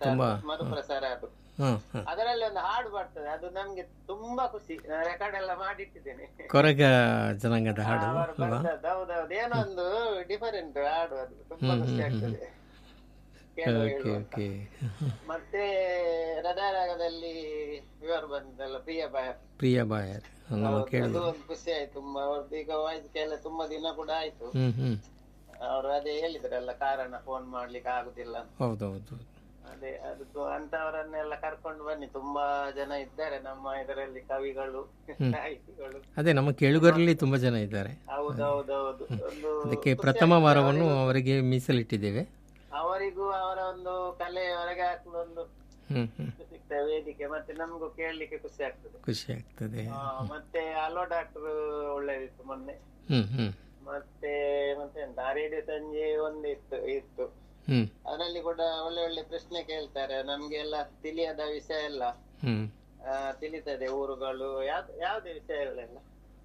ತುಂಬಾ ಮರುಪ್ರಸಾರ ಅದು ಹಾಂ ಹಾಂ ಅದರಲ್ಲಿ ಒಂದು ಹಾಡು ಬರ್ತದೆ ಅದು ನಮ್ಗೆ ತುಂಬಾ ಖುಷಿ ರೆಕಾರ್ಡ್ ಎಲ್ಲ ಮಾಡಿಟ್ಟಿದ್ದೇನೆ ಕೊರಗ ಜನಾಂಗದ ಹಾಡು ಅವರು ಅಲ್ವಾ ಬರ್ದದ್ದು ಹೌದೌದು ಏನೋ ಒಂದು ಡಿಫರೆಂಟ್ ಹಾಡು ಅದು ತುಂಬಾ ಖುಷಿ ಆಗ್ತದೆ ಕೇಳುವ ಓಕೆ ಹೇಳುವ. ಓಕೆ ಮತ್ತೆ ಹೃದಯರಾಗದಲ್ಲಿ ಇವರು ಬಂದಲ್ಲ ಪ್ರಿಯ ಬಾಯ ಪ್ರಿಯ ಬಾಯರ್ ನಾವು ಅದು ಕೇಳಿದ್ವಿ ಒಂದು ಖುಷಿ ಆಯ್ತು ತುಂಬಾ ಅವ್ರದ್ದು ಈಗ ವಾಯ್ಸ್ ಕೇಳ ತುಂಬಾ ದಿನ ಕೂಡ ಆಯ್ತು ಹ್ಞೂ ಹ್ಞೂ ಅವ್ರು ಅದೇ ಹೇಳಿದ್ರಲ್ಲ ಕಾರಣ ಫೋನ್ ಮಾಡ್ಲಿಕ್ಕೆ ಆಗುದಿಲ್ಲ ಅಂತ. ಹೌದೌದು ಅದೇ ಅದು ಅಂತವರನ್ನೆಲ್ಲ ಕರ್ಕೊಂಡು ಬನ್ನಿ ತುಂಬಾ ಜನ ಇದ್ದಾರೆ ನಮ್ಮ ಇದರಲ್ಲಿ ಕವಿಗಳು ಸಾಹಿತಿಗಳು ಅದೇ ನಮ್ಮ ಕೇಳುಗರಲ್ಲಿ ತುಂಬ ಜನ ಇದ್ದಾರೆ ಹೌದೌದೌದು ಒಂದು ಅದಕ್ಕೆ ಪ್ರಥಮ ವಾರವನ್ನು ಅವರಿಗೆ ಮೀಸಲಿಟ್ಟಿದ್ದೇವೆ ಅವರಿಗೂ ಅವರ ಒಂದು ಕಲೆ ಹೊರಗೆ ಹಾಕಲು ಒಂದು ಹ್ಞೂ ಹ್ಞೂ ಸಿಗ್ತದೆ ವೇದಿಕೆ ಮತ್ತೆ ನಮಗೂ ಕೇಳಲಿಕ್ಕೆ ಖುಷಿ ಆಗ್ತದೆ ಖುಷಿ ಆಗ್ತದೆ ಆ, ಮತ್ತೆ ಅಲೋ ಡಾಕ್ಟರ್ ಒಳ್ಳೇದಿತ್ತು ಮೊನ್ನೆ ಹ್ಞೂ ಹ್ಞೂ ಮತ್ತೆ ಮತ್ತೆ ಎಂತ ರೇಡಿಯೋ ಸಂಜೆ ಒಂದು ಇತ್ತು ಇತ್ತು ಹ್ಞೂ ಅದರಲ್ಲಿ ಕೂಡ ಒಳ್ಳೆ ಒಳ್ಳೆ ಪ್ರಶ್ನೆ ಕೇಳ್ತಾರೆ ನಮ್ಗೆ ಎಲ್ಲ ತಿಳಿಯದ ವಿಷಯ ಎಲ್ಲ ಹ್ಞೂ ಆ, ತಿಳಿತದೆ ಊರುಗಳು ಯಾವ್ದು ಯಾವುದೇ ವಿಷಯಗಳೆಲ್ಲ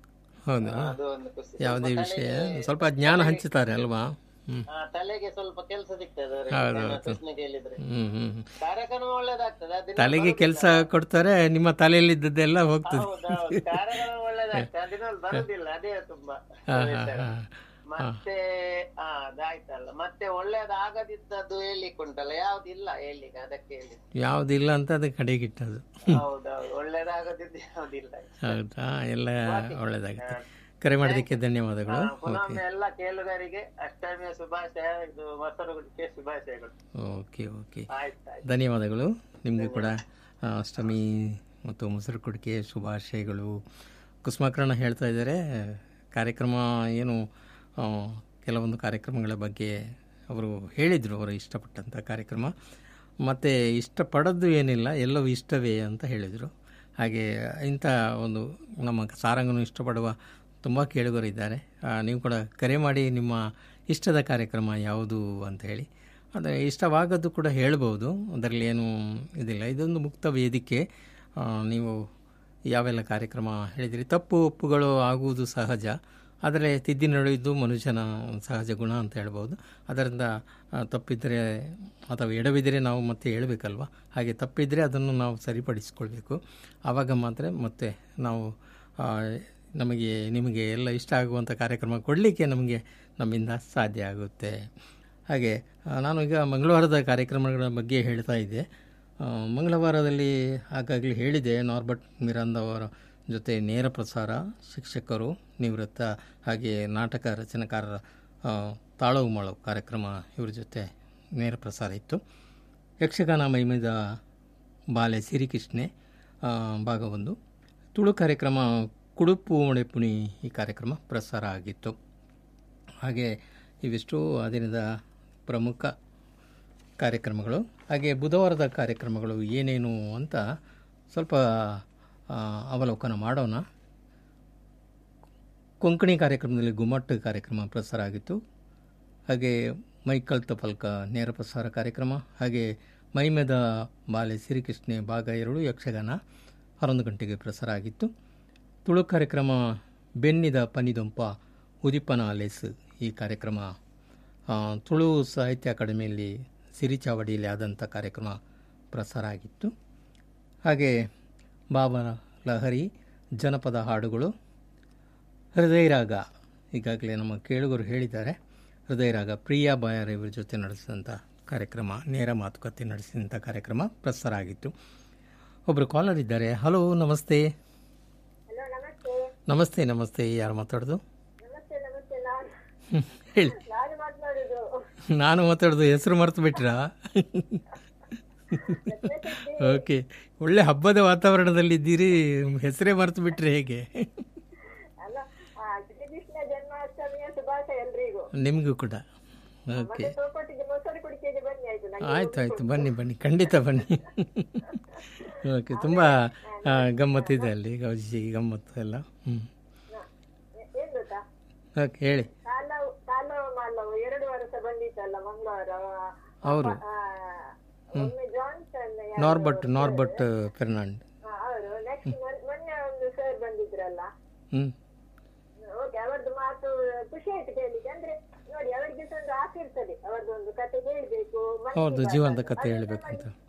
ಹೌದಾ ಅದು ಒಂದು ಖುಷಿ ಯಾವುದೇ ವಿಷಯ ಸ್ವಲ್ಪ ಜ್ಞಾನ ಹಂಚುತ್ತಾರೆ ಅಲ್ವಾ ಹ್ಞೂ ಆ, ತಲೆಗೆ ಸ್ವಲ್ಪ ಕೆಲಸ ಸಿಗ್ತದೆ ಅವ್ರಿಗೆ. ಹೌದು, ನನ್ನ ಹೌದು. ಪ್ರಶ್ನೆ ಕೇಳಿದ್ರೆ ಹ್ಞೂ ಹ್ಞೂ ಕಾರ್ಯಕ್ರಮ ಒಳ್ಳೇದಾಗ್ತದೆ ಅದನ್ನ ತಲೆಗೆ ಕೆಲಸ ಕೊಡ್ತಾರೆ ನಿಮ್ಮ ತಲೆಯಲ್ಲಿದ್ದದ್ದೆಲ್ಲ ಹೋಗ್ತದೆ ಹೌದೌದು ಕಾರ್ಯಕ್ರಮ ಒಳ್ಳೇದಾಗ್ತದೆ ಅದನ್ನಲ್ಲಿ ಬರುದಿಲ್ಲ ಅದೇ ತುಂಬಾ ಹಾಂ ವಿಚಾರ. ಹಾಂ ಮತ್ತೆ ಆ ಅದಾಯ್ತಲ್ಲ ಮತ್ತೆ ಒಳ್ಳೇದಾಗದಿದ್ದದ್ದು ಹೇಳಿಕ್ಕೆ ಉಂಟಲ್ಲ ಯಾವ್ದಿಲ್ಲ ಹೇಳಿಕ್ಕೆ ಅದಕ್ಕೆ ಹೇಳಿ ಯಾವುದಿಲ್ಲ ಅಂತ ಅದು ಕಡೆಗಿಟ್ಟದು ಹೌದೌದು ಒಳ್ಳೇದಾಗದಿದ್ದು ಯಾವ್ದಿಲ್ಲ ಹೌದಾ ಎಲ್ಲ ಒಳ್ಳೇದಾಗುತ್ತೆ ಕರೆ ಮಾಡೋದಕ್ಕೆ ಧನ್ಯವಾದಗಳು ಪುನಃ ಎಲ್ಲ ಕೇಳುಗರಿಗೆ ಅಷ್ಟಮಿಯ ಶುಭಾಶಯ ಇದು ಮೊಸರುಗುಡಿಕೆ ಶುಭಾಶಯಗಳು ಓಕೆ ಓಕೆ ಆಯ್ತು ಆಯ್ತು ಧನ್ಯವಾದಗಳು ನಿಮಗೂ ಕೂಡ ಆ, ಅಷ್ಟಮಿ ಮತ್ತು ಮೊಸರು ಕುಡಿಕೆ ಶುಭಾಶಯಗಳು ಕುಸುಮಾಕರಣ ಹೇಳ್ತಾ ಇದ್ದಾರೆ ಕಾರ್ಯಕ್ರಮ ಏನು ಆ, ಕೆಲವೊಂದು ಕಾರ್ಯಕ್ರಮಗಳ ಬಗ್ಗೆ ಅವರು ಹೇಳಿದರು ಅವರು ಇಷ್ಟಪಟ್ಟಂಥ ಕಾರ್ಯಕ್ರಮ ಮತ್ತು ಇಷ್ಟಪಡೋದು ಏನಿಲ್ಲ ಎಲ್ಲವೂ ಇಷ್ಟವೇ ಅಂತ ಹೇಳಿದರು ಹಾಗೆ ಇಂಥ ಒಂದು ನಮ್ಮ ಸಾರಂಗನು ಇಷ್ಟಪಡುವ ತುಂಬ ಕೇಳುಗರಿದ್ದಾರೆ ಆ, ನೀವು ಕೂಡ ಕರೆ ಮಾಡಿ ನಿಮ್ಮ ಇಷ್ಟದ ಕಾರ್ಯಕ್ರಮ ಯಾವುದು ಅಂತ ಹೇಳಿ ಆದರೆ ಇಷ್ಟವಾಗದ್ದು ಕೂಡ ಹೇಳ್ಬೋದು ಅದರಲ್ಲಿ ಏನು ಇದಿಲ್ಲ ಇದೊಂದು ಮುಕ್ತ ವೇದಿಕೆ ಆ, ನೀವು ಯಾವೆಲ್ಲ ಕಾರ್ಯಕ್ರಮ ಹೇಳಿದಿರಿ ತಪ್ಪು ಒಪ್ಪುಗಳು ಆಗುವುದು ಸಹಜ ಆದರೆ ತಿದ್ದಿ ನಡೆಯುವುದು ಮನುಷ್ಯನ ಸಹಜ ಗುಣ ಅಂತ ಹೇಳ್ಬೋದು ಅದರಿಂದ ಆ, ತಪ್ಪಿದ್ದರೆ ಅಥವಾ ಎಡವಿದರೆ ನಾವು ಮತ್ತೆ ಹೇಳಬೇಕಲ್ವ ಹಾಗೆ ತಪ್ಪಿದ್ದರೆ ಅದನ್ನು ನಾವು ಸರಿಪಡಿಸಿಕೊಳ್ಬೇಕು ಆವಾಗ ಮಾತ್ರ ಮತ್ತೆ ನಾವು ಆ, ನಮಗೆ ನಿಮಗೆ ಎಲ್ಲ ಇಷ್ಟ ಆಗುವಂಥ ಕಾರ್ಯಕ್ರಮ ಕೊಡಲಿಕ್ಕೆ ನಮಗೆ ನಮ್ಮಿಂದ ಸಾಧ್ಯ ಆಗುತ್ತೆ ಹಾಗೆ ಆ, ನಾನು ಈಗ ಮಂಗಳವಾರದ ಕಾರ್ಯಕ್ರಮಗಳ ಬಗ್ಗೆ ಹೇಳ್ತಾ ಇದ್ದೆ ಆ, ಮಂಗಳವಾರದಲ್ಲಿ ಆಗಾಗಲೇ ಹೇಳಿದೆ ನಾರ್ಬರ್ಟ್ ಮಿರಾಂದ್ ಅವರ ಜೊತೆ ನೇರ ಪ್ರಸಾರ ಶಿಕ್ಷಕರು ನಿವೃತ್ತ ಹಾಗೆ ನಾಟಕ ರಚನೆಕಾರರ ಆ, ತಾಳವು ಮಾಳವು ಕಾರ್ಯಕ್ರಮ ಇವ್ರ ಜೊತೆ ನೇರ ಪ್ರಸಾರ ಇತ್ತು ಯಕ್ಷಗಾನ ಮೈಮೇದ ಬಾಲೆ ಸಿರಿಕೃಷ್ಣೆ ಆ, ಭಾಗ ಒಂದು ತುಳು ಕಾರ್ಯಕ್ರಮ ಕುಡುಪು ಒಣೆಪುಣಿ ಈ ಕಾರ್ಯಕ್ರಮ ಪ್ರಸಾರ ಆಗಿತ್ತು ಹಾಗೆ ಇವಿಷ್ಟು ಆ ದಿನದ ಪ್ರಮುಖ ಕಾರ್ಯಕ್ರಮಗಳು ಹಾಗೆ ಬುಧವಾರದ ಕಾರ್ಯಕ್ರಮಗಳು ಏನೇನು ಅಂತ ಸ್ವಲ್ಪ ಆ, ಅವಲೋಕನ ಮಾಡೋಣ ಕೊಂಕಣಿ ಕಾರ್ಯಕ್ರಮದಲ್ಲಿ ಗುಮ್ಮಟ್ ಕಾರ್ಯಕ್ರಮ ಪ್ರಸಾರ ಆಗಿತ್ತು ಹಾಗೆ ಮೈಕಲ್ ತಪಲ್ಕ ನೇರ ಪ್ರಸಾರ ಕಾರ್ಯಕ್ರಮ ಹಾಗೆ ಮೈಮೆದ ಬಾಲೆ ಸಿರಿಕೃಷ್ಣೆ ಭಾಗ ಎರಡು ಯಕ್ಷಗಾನ ಹನ್ನೊಂದು ಗಂಟೆಗೆ ಪ್ರಸಾರ ಆಗಿತ್ತು ತುಳು ಕಾರ್ಯಕ್ರಮ ಬೆನ್ನಿದ ಪನಿದೊಂಪ ಉದಿಪನ ಲೆಸ್ ಈ ಕಾರ್ಯಕ್ರಮ ಆ, ತುಳು ಸಾಹಿತ್ಯ ಅಕಾಡೆಮಿಯಲ್ಲಿ ಸಿರಿಚಾವಡಿಯಲ್ಲಿ ಆದಂಥ ಕಾರ್ಯಕ್ರಮ ಪ್ರಸಾರ ಆಗಿತ್ತು ಹಾಗೆ ಬಾಬಾ ಲಹರಿ ಜನಪದ ಹಾಡುಗಳು ಹೃದಯರಾಗ ಈಗಾಗಲೇ ನಮ್ಮ ಕೇಳುಗರು ಹೇಳಿದ್ದಾರೆ ಹೃದಯರಾಗ ಪ್ರಿಯಾ ಬಾಯರ್ ಇವರ ಜೊತೆ ನಡೆಸಿದಂಥ ಕಾರ್ಯಕ್ರಮ ನೇರ ಮಾತುಕತೆ ನಡೆಸಿದಂಥ ಕಾರ್ಯಕ್ರಮ ಪ್ರಸಾರ ಆಗಿತ್ತು ಒಬ್ಬರು ಕಾಲರ್ ಇದ್ದಾರೆ ಹಲೋ ನಮಸ್ತೆ ಹಲೋ ನಮಸ್ತೆ ನಮಸ್ತೆ ನಮಸ್ತೆ ಯಾರು ಮಾತಾಡೋದು ನಮಸ್ತೆ ನಮಸ್ತೆ ನಾನು ಹ್ಮ್, ಹೇಳಿ ನಾನು ಮಾತನಾಡುದು ನಾನು ಮಾತಾಡೋದು ಹೆಸರು ಮರೆತು ಬಿಟ್ರಾ ಓಕೆ ಒಳ್ಳೆ ಹಬ್ಬದ ವಾತಾವರಣದಲ್ಲಿದ್ದೀರಿ ಹೆಸರೇ ಮರೆತು ಬಿಟ್ರೆ ಹೇಗೆ ಅಲ್ಲ ಆ, ಶ್ರೀಕೃಷ್ಣ ಜನ್ಮಾಷ್ಟಮಿಯ ಶುಭಾಶಯ ಎಲ್ರಿಗೂ ನಿಮಗೂ ಕೂಡ ಓಕೆ ಮತ್ತೆ ಸೋಪಟ್ಟಿಗೆ ಮೊಸರು ಕುಡಿಕೆಗೆ ಬನ್ನಿ ಆಯ್ತು ನಂಗೆ ಆಯ್ತು ಆಯ್ತು ಬನ್ನಿ ಬನ್ನಿ ಖಂಡಿತ ಬನ್ನಿ ಓಕೆ ತುಂಬ ಆ, ಗಮ್ಮತ್ತಿದೆ ಅಲ್ಲಿ ಗೌಜಿ ಗಮ್ಮತ್ತು ಎಲ್ಲ ಹ್ಞೂ ಏ- ಏನ್ ಗೊತ್ತಾ ಓಕೆ ಹೇಳಿ ಕಾಲವು ಕಾಲವ ಮಾಲವು ಎರಡು ವರ್ಷ ಬಂದಿತ್ತಲ್ಲ ಮಂಗಳವಾರ ಅವರು ಆ, ಒಮ್ಮೆ ಜಾನ್ಸನ್ ಯಾರು- ನಾರ್ಬಟ್ ನಾರ್ಬಟ್ ಫೆರ್ನಾಂಡ್ ಆ, ಅವರು ನೆಕ್ಸ್ಟ್ ಮೊನ್ನೆ ಒಂದು ಸರ್ ಬಂದಿದ್ರಲ್ಲ ಹ್ಞೂ ಓಕೆ ಅವರದ್ದು ಮಾತು ಖುಷಿ ಆಯ್ತು ಕೇಳಿಕ್ಕೆ ಅಂದ್ರೆ ನೋಡಿ ಅವರಿಗೆ ಸಹ ಒಂದು ಆಸೆ ಇರ್ತದೆ ಅವರದ್ದು ಒಂದು ಕತೆ ಹೇಳ್ಬೇಕು ಹೌದು ಜೀವಂತ ಕಥೆ ಹೇಳಬೇಕು ಅಂತ